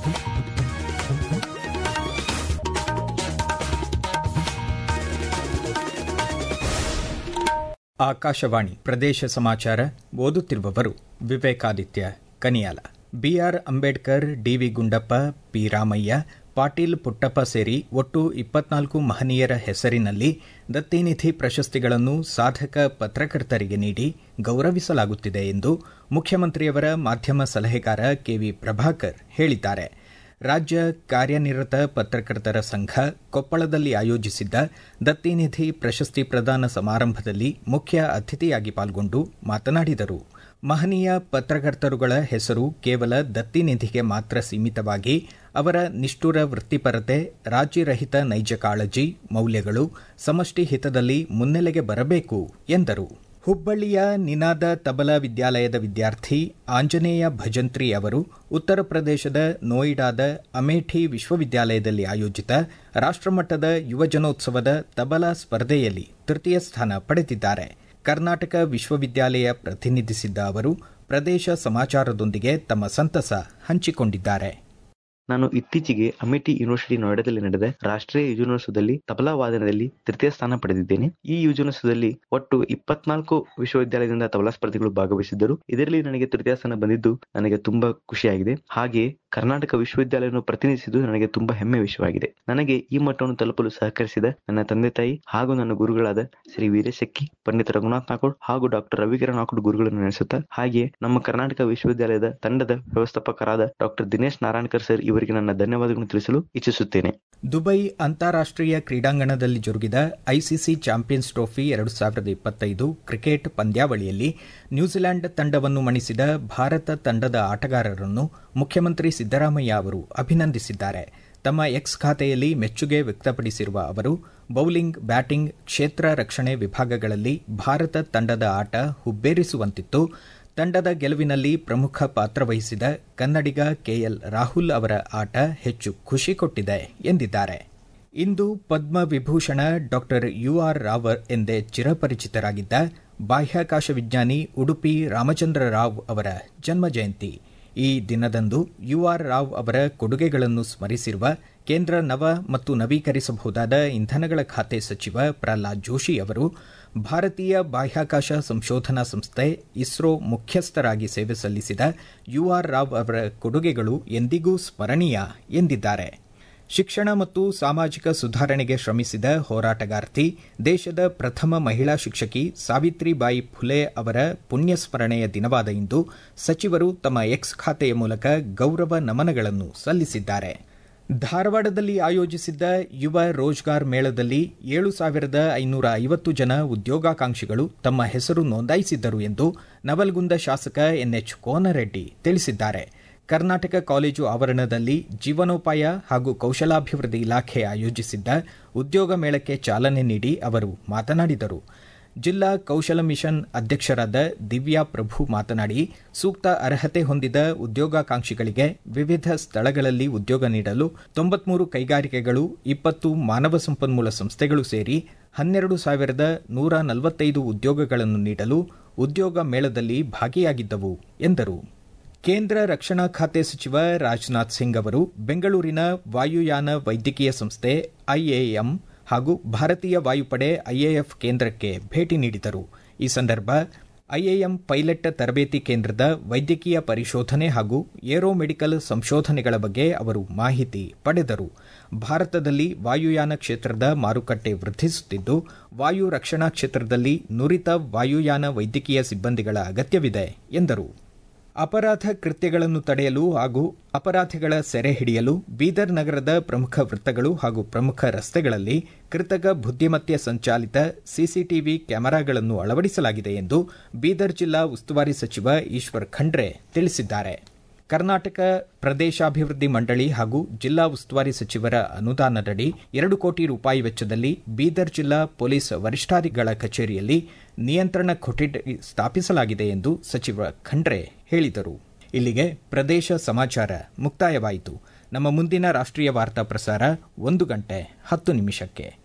ಆಕಾಶವಾಣಿ ಪ್ರದೇಶ ಸಮಾಚಾರ ಓದುತ್ತಿರುವವರು Vivekaditya Kaniyala B R Ambedkar D V Gundappa P Ramaiah Patil Puttappa ಸೇರಿ ಒಟ್ಟು ಇಪ್ಪತ್ನಾಲ್ಕು ಮಹನೀಯರ ಹೆಸರಿನಲ್ಲಿ ದತ್ತಿನಿಧಿ ಪ್ರಶಸ್ತಿಗಳನ್ನು ಸಾಧಕ ಪತ್ರಕರ್ತರಿಗೆ ನೀಡಿ ಗೌರವಿಸಲಾಗುತ್ತಿದೆ ಎಂದು ಮುಖ್ಯಮಂತ್ರಿಯವರ ಮಾಧ್ಯಮ ಸಲಹೆಗಾರ ಕೆವಿ ಪ್ರಭಾಕರ್ ಹೇಳಿದ್ದಾರೆ ರಾಜ್ಯ ಕಾರ್ಯನಿರತ ಪತ್ರಕರ್ತರ ಸಂಘ ಕೊಪ್ಪಳದಲ್ಲಿ ಆಯೋಜಿಸಿದ್ದ ದತ್ತಿನಿಧಿ ಪ್ರಶಸ್ತಿ ಪ್ರದಾನ ಸಮಾರಂಭದಲ್ಲಿ ಮುಖ್ಯ ಅತಿಥಿಯಾಗಿ ಪಾಲ್ಗೊಂಡು ಮಾತನಾಡಿದರು ಮಹನೀಯ ಪತ್ರಕರ್ತರುಗಳ ಹೆಸರು ಕೇವಲ ದತ್ತಿನಿಧಿಗೆ ಮಾತ್ರ ಸೀಮಿತವಾಗಿ ಅವರ ನಿಷ್ಠುರ ವೃತ್ತಿಪರತೆ ರಾಜ್ಯರಹಿತ ನೈಜ ಕಾಳಜಿ ಮೌಲ್ಯಗಳು ಸಮಷ್ಟಿ ಹಿತದಲ್ಲಿ ಮುನ್ನೆಲೆಗೆ ಬರಬೇಕು ಎಂದರು ಹುಬ್ಬಳ್ಳಿಯ ನಿನಾದ ತಬಲಾ ವಿದ್ಯಾಲಯದ ವಿದ್ಯಾರ್ಥಿ ಆಂಜನೇಯ ಭಜಂತ್ರಿ ಅವರು ಉತ್ತರ ಪ್ರದೇಶದ ನೋಯ್ಡಾದ ಅಮೇಠಿ ವಿಶ್ವವಿದ್ಯಾಲಯದಲ್ಲಿ ಆಯೋಜಿತ ರಾಷ್ಟಮಟ್ಟದ ಯುವಜನೋತ್ಸವದ ತಬಲಾ ಸ್ಪರ್ಧೆಯಲ್ಲಿ ತೃತೀಯ ಸ್ಥಾನ ಪಡೆದಿದ್ದಾರೆ ಕರ್ನಾಟಕ ವಿಶ್ವವಿದ್ಯಾಲಯ ಪ್ರತಿನಿಧಿಸಿದ್ದ ಅವರು ಪ್ರದೇಶ ಸಮಾಚಾರದೊಂದಿಗೆ ತಮ್ಮ ಸಂತಸ ಹಂಚಿಕೊಂಡಿದ್ದಾರೆ ನಾನು ಇತ್ತೀಚೆಗೆ ಅಮೇಠಿ ಯೂನಿವರ್ಸಿಟಿ ನೋಯ್ಡಾದಲ್ಲಿ ನಡೆದ ರಾಷ್ಟ್ರೀಯ ಯುವಜನೋತ್ಸವದಲ್ಲಿ ತಬಲಾ ವಾದನದಲ್ಲಿ ತೃತೀಯ ಸ್ಥಾನ ಪಡೆದಿದ್ದೇನೆ ಈ ಯುವಜನೋತ್ಸವದಲ್ಲಿ ಒಟ್ಟು ಇಪ್ಪತ್ನಾಲ್ಕು ವಿಶ್ವವಿದ್ಯಾಲಯದಿಂದ ತಬಲಾ ಸ್ಪರ್ಧಿಗಳು ಭಾಗವಹಿಸಿದ್ದರು ಇದರಲ್ಲಿ ನನಗೆ ತೃತೀಯ ಸ್ಥಾನ ಬಂದಿದ್ದು ನನಗೆ ತುಂಬಾ ಖುಷಿಯಾಗಿದೆ ಹಾಗೆಯೇ ಕರ್ನಾಟಕ ವಿಶ್ವವಿದ್ಯಾಲಯವನ್ನು ಪ್ರತಿನಿಧಿಸಿದ್ದು ನನಗೆ ತುಂಬಾ ಹೆಮ್ಮೆ ವಿಷಯವಾಗಿದೆ ನನಗೆ ಈ ಮಟ್ಟವನ್ನು ತಲುಪಲು ಸಹಕರಿಸಿದ ನನ್ನ ತಂದೆ ತಾಯಿ ಹಾಗೂ ನನ್ನ ಗುರುಗಳಾದ ಶ್ರೀ ವೀರಶಕ್ಕಿ ಪಂಡಿತ ರಘುನಾಥ್ ನಾಕೋಡ್ ಹಾಗೂ ಡಾಕ್ಟರ್ ರವಿಕಿರಣ್ ನಾಕೋಡ್ ಗುರುಗಳನ್ನು ನೆನೆಸುತ್ತಾ ಹಾಗೆಯೇ ನಮ್ಮ ಕರ್ನಾಟಕ ವಿಶ್ವವಿದ್ಯಾಲಯದ ತಂಡದ ವ್ಯವಸ್ಥಾಪಕರಾದ ಡಾಕ್ಟರ್ ದಿನೇಶ್ ನಾರಾಯಣ್ಕರ್ ಸರ್ ಇವರಿಗೆ ನನ್ನ ಧನ್ಯವಾದಗಳನ್ನು ತಿಳಿಸಲು ಇಚ್ಛಿಸುತ್ತೇನೆ ದುಬೈ ಅಂತಾರಾಷ್ಟೀಯ ಕ್ರೀಡಾಂಗಣದಲ್ಲಿ ಜರುಗಿದ ಐಸಿಸಿ ಚಾಂಪಿಯನ್ಸ್ ಟ್ರೋಫಿ ಎರಡು ಸಾವಿರದ ಇಪ್ಪತ್ತೈದು ಕ್ರಿಕೆಟ್ ಪಂದ್ಯಾವಳಿಯಲ್ಲಿ ನ್ಯೂಜಿಲೆಂಡ್ ತಂಡವನ್ನು ಮಣಿಸಿದ ಭಾರತ ತಂಡದ ಆಟಗಾರರನ್ನು ಮುಖ್ಯಮಂತ್ರಿ ಸಿದ್ದರಾಮಯ್ಯ ಅವರು ಅಭಿನಂದಿಸಿದ್ದಾರೆ ತಮ್ಮ ಎಕ್ಸ್ ಖಾತೆಯಲ್ಲಿ ಮೆಚ್ಚುಗೆ ವ್ಯಕ್ತಪಡಿಸಿರುವ ಅವರು ಬೌಲಿಂಗ್ ಬ್ಯಾಟಿಂಗ್ ಕ್ಷೇತ್ರ ರಕ್ಷಣೆ ವಿಭಾಗಗಳಲ್ಲಿ ಭಾರತ ತಂಡದ ಆಟ ಹುಬ್ಬೇರಿಸುವಂತಿತ್ತು ತಂಡದ ಗೆಲುವಿನಲ್ಲಿ ಪ್ರಮುಖ ಪಾತ್ರ ವಹಿಸಿದ ಕನ್ನಡಿಗ ಕೆಎಲ್ ರಾಹುಲ್ ಅವರ ಆಟ ಹೆಚ್ಚು ಖುಷಿ ಕೊಟ್ಟಿದೆ ಎಂದಿದ್ದಾರೆ ಇಂದು ಪದ್ಮವಿಭೂಷಣ ಡಾಕ್ಟರ್ ಯುಆರ್ ರಾವ್ ಎಂದೇ ಚಿರಪರಿಚಿತರಾಗಿದ್ದ ಬಾಹ್ಯಾಕಾಶ ವಿಜ್ಞಾನಿ ಉಡುಪಿ ರಾಮಚಂದ್ರ ರಾವ್ ಅವರ ಜನ್ಮ ಜಯಂತಿ ಈ ದಿನದಂದು ಯುಆರ್ ರಾವ್ ಅವರ ಕೊಡುಗೆಗಳನ್ನು ಸ್ಮರಿಸಿರುವ ಕೇಂದ್ರ ನವ ಮತ್ತು ನವೀಕರಿಸಬಹುದಾದ ಇಂಧನಗಳ ಖಾತೆ ಸಚಿವ ಪ್ರಹ್ಲಾದ್ ಜೋಶಿ ಅವರು ಭಾರತೀಯ ಬಾಹ್ಯಾಕಾಶ ಸಂಶೋಧನಾ ಸಂಸ್ಥೆ ಇಸ್ರೋ ಮುಖ್ಯಸ್ಥರಾಗಿ ಸೇವೆ ಸಲ್ಲಿಸಿದ ಯುಆರ್ ರಾವ್ ಅವರ ಕೊಡುಗೆಗಳು ಎಂದಿಗೂ ಸ್ಮರಣೀಯ ಎಂದಿದ್ದಾರೆ ಶಿಕ್ಷಣ ಮತ್ತು ಸಾಮಾಜಿಕ ಸುಧಾರಣೆಗೆ ಶ್ರಮಿಸಿದ ಹೋರಾಟಗಾರ್ತಿ ದೇಶದ ಪ್ರಥಮ ಮಹಿಳಾ ಶಿಕ್ಷಕಿ ಸಾವಿತ್ರಿಬಾಯಿ ಫುಲೆ ಅವರ ಪುಣ್ಯಸ್ಮರಣೆಯ ದಿನವಾದ ಇಂದು ಸಚಿವರು ತಮ್ಮ ಎಕ್ಸ್ ಖಾತೆಯ ಮೂಲಕ ಗೌರವ ನಮನಗಳನ್ನು ಸಲ್ಲಿಸಿದ್ದಾರೆ ಧಾರವಾಡದಲ್ಲಿ ಆಯೋಜಿಸಿದ್ದ ಯುವ ರೋಜ್ಗಾರ್ ಮೇಳದಲ್ಲಿ ಏಳು ಸಾವಿರದ ಐನೂರ ಐವತ್ತು ಜನ ಉದ್ಯೋಗಾಕಾಂಕ್ಷಿಗಳು ತಮ್ಮ ಹೆಸರು ನೋಂದಾಯಿಸಿದ್ದರು ಎಂದು ನವಲ್ಗುಂದ ಶಾಸಕ ಎನ್ಎಚ್ ಕೋನರೆಡ್ಡಿ ತಿಳಿಸಿದ್ದಾರೆ ಕರ್ನಾಟಕ ಕಾಲೇಜು ಆವರಣದಲ್ಲಿ ಜೀವನೋಪಾಯ ಹಾಗೂ ಕೌಶಲಾಭಿವೃದ್ಧಿ ಇಲಾಖೆ ಆಯೋಜಿಸಿದ್ದ ಉದ್ಯೋಗ ಮೇಳಕ್ಕೆ ಚಾಲನೆ ನೀಡಿ ಅವರು ಮಾತನಾಡಿದರು ಜಿಲ್ಲಾ ಕೌಶಲ ಮಿಷನ್ ಅಧ್ಯಕ್ಷರಾದ ದಿವ್ಯಾ ಪ್ರಭು ಮಾತನಾಡಿ ಸೂಕ್ತ ಅರ್ಹತೆ ಹೊಂದಿದ ಉದ್ಯೋಗಾಕಾಂಕ್ಷಿಗಳಿಗೆ ವಿವಿಧ ಸ್ಥಳಗಳಲ್ಲಿ ಉದ್ಯೋಗ ನೀಡಲು ತೊಂಬತ್ಮೂರು ಕೈಗಾರಿಕೆಗಳು ಇಪ್ಪತ್ತು ಮಾನವ ಸಂಪನ್ಮೂಲ ಸಂಸ್ಥೆಗಳು ಸೇರಿ ಹನ್ನೆರಡು ಸಾವಿರದ ನೂರ ನಲವತ್ತೈದು ಉದ್ಯೋಗಗಳನ್ನು ನೀಡಲು ಉದ್ಯೋಗ ಮೇಳದಲ್ಲಿ ಭಾಗಿಯಾಗಿದ್ದವು ಎಂದರು ಕೇಂದ್ರ ರಕ್ಷಣಾ ಖಾತೆ ಸಚಿವ ರಾಜನಾಥ್ ಸಿಂಗ್ ಅವರು ಬೆಂಗಳೂರಿನ ವಾಯುಯಾನ ವೈದ್ಯಕೀಯ ಸಂಸ್ಥೆ ಐಎಎಂ ಹಾಗೂ ಭಾರತೀಯ ವಾಯುಪಡೆ ಐಎಎಫ್ ಕೇಂದ್ರಕ್ಕೆ ಭೇಟಿ ನೀಡಿದರು ಈ ಸಂದರ್ಭ ಐಎಎಂ ಪೈಲಟ್ ತರಬೇತಿ ಕೇಂದ್ರದ ವೈದ್ಯಕೀಯ ಪರಿಶೋಧನೆ ಹಾಗೂ ಏರೋ ಮೆಡಿಕಲ್ ಸಂಶೋಧನೆಗಳ ಬಗ್ಗೆ ಅವರು ಮಾಹಿತಿ ಪಡೆದರು ಭಾರತದಲ್ಲಿ ವಾಯುಯಾನ ಕ್ಷೇತ್ರದ ಮಾರುಕಟ್ಟೆ ವೃದ್ಧಿಸುತ್ತಿದ್ದು ವಾಯು ರಕ್ಷಣಾ ಕ್ಷೇತ್ರದಲ್ಲಿ ನುರಿತ ವಾಯುಯಾನ ವೈದ್ಯಕೀಯ ಸಿಬ್ಬಂದಿಗಳ ಅಗತ್ಯವಿದೆ ಎಂದರು ಅಪರಾಧ ಕೃತ್ಯಗಳನ್ನು ತಡೆಯಲು ಹಾಗೂ ಅಪರಾಧಿಗಳ ಸೆರೆ ಹಿಡಿಯಲು ಬೀದರ್ ನಗರದ ಪ್ರಮುಖ ವೃತ್ತಗಳು ಹಾಗೂ ಪ್ರಮುಖ ರಸ್ತೆಗಳಲ್ಲಿ ಕೃತಕ ಬುದ್ದಿಮತ್ತೆ ಸಂಚಾಲಿತ ಸಿಸಿಟಿವಿ ಕ್ಯಾಮೆರಾಗಳನ್ನು ಅಳವಡಿಸಲಾಗಿದೆ ಎಂದು ಬೀದರ್ ಜಿಲ್ಲಾ ಉಸ್ತುವಾರಿ ಸಚಿವ ಈಶ್ವರ್ ಖಂಡ್ರೆ ತಿಳಿಸಿದ್ದಾರೆ ಕರ್ನಾಟಕ ಪ್ರದೇಶಾಭಿವೃದ್ಧಿ ಮಂಡಳಿ ಹಾಗೂ ಜಿಲ್ಲಾ ಉಸ್ತುವಾರಿ ಸಚಿವರ ಅನುದಾನದಡಿ ಎರಡು ಕೋಟಿ ರೂಪಾಯಿ ವೆಚ್ಚದಲ್ಲಿ ಬೀದರ್ ಜಿಲ್ಲಾ ಪೊಲೀಸ್ ವರಿಷ್ಠಾಧಿಗಳ ಕಚೇರಿಯಲ್ಲಿ ನಿಯಂತ್ರಣ ಕೊಠಡಿ ಸ್ಥಾಪಿಸಲಾಗಿದೆ ಎಂದು ಸಚಿವ ಖಂಡ್ರೆ ಹೇಳಿದರು ಇಲ್ಲಿಗೆ ಪ್ರದೇಶ ಸಮಾಚಾರ ಮುಕ್ತಾಯವಾಯಿತು ನಮ್ಮ ಮುಂದಿನ ರಾಷ್ಟ್ರೀಯ ವಾರ್ತಾ ಪ್ರಸಾರ ಒಂದು ಗಂಟೆ ಹತ್ತು ನಿಮಿಷಕ್ಕೆ